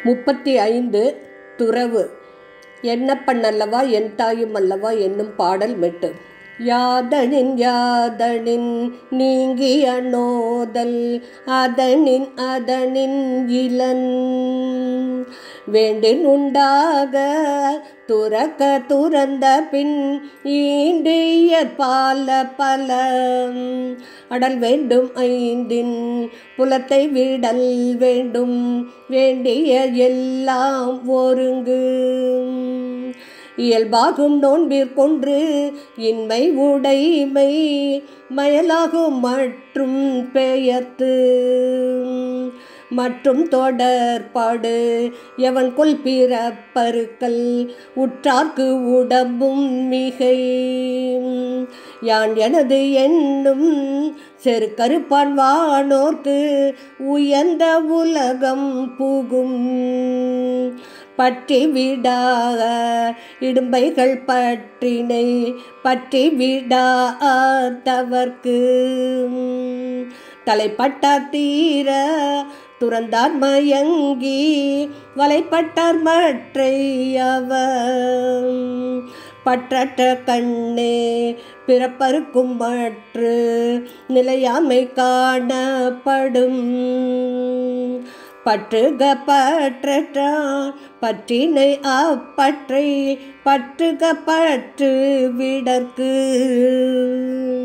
முப்பத்தி ஐந்து துறவு என்னப்பன் அல்லவா என் தாயும் அல்லவா என்னும் பாடல் மெட்டு யாதனின் யாதனின் நீங்கிய நோதல் அதனின் அதனின் இளன் வேண்டின் உண்டாக துறக்க துறந்த பின் ஈண்டிய பால பல அடல் வேண்டும் ஐந்தின் புலத்தை விடல் வேண்டும் வேண்டிய எல்லாம் ஒருங்கு இயல்பாகும் நோன்பிற்கொன்று இன்மை உடைமை மயலாகும் மற்றும் பெயர்த்து மற்றும் தொடர்பாடு எவன் கொல் பிறப்பருக்கல் உற்றார்க்கு உடம்பும் மிகை யான் எனது என்னும் செரு கருப்பான் வானோர்க்கு உயர்ந்த உலகம் புகும் பற்றி விடாக இடும்பைகள் பற்றினை பற்றி விடாதவர்க்கு தலைப்பட்டார் தீர துறந்தார் மயங்கி வலைப்பட்டார் மற்றையவர் பற்றற்ற கண்ணே பிறப்பருக்கும் மற்று நிலையாமை காணப்படும் பற்றுக பற்றற்றான் பற்றினை அப்பற்றை பற்றுக பற்று விடற்கு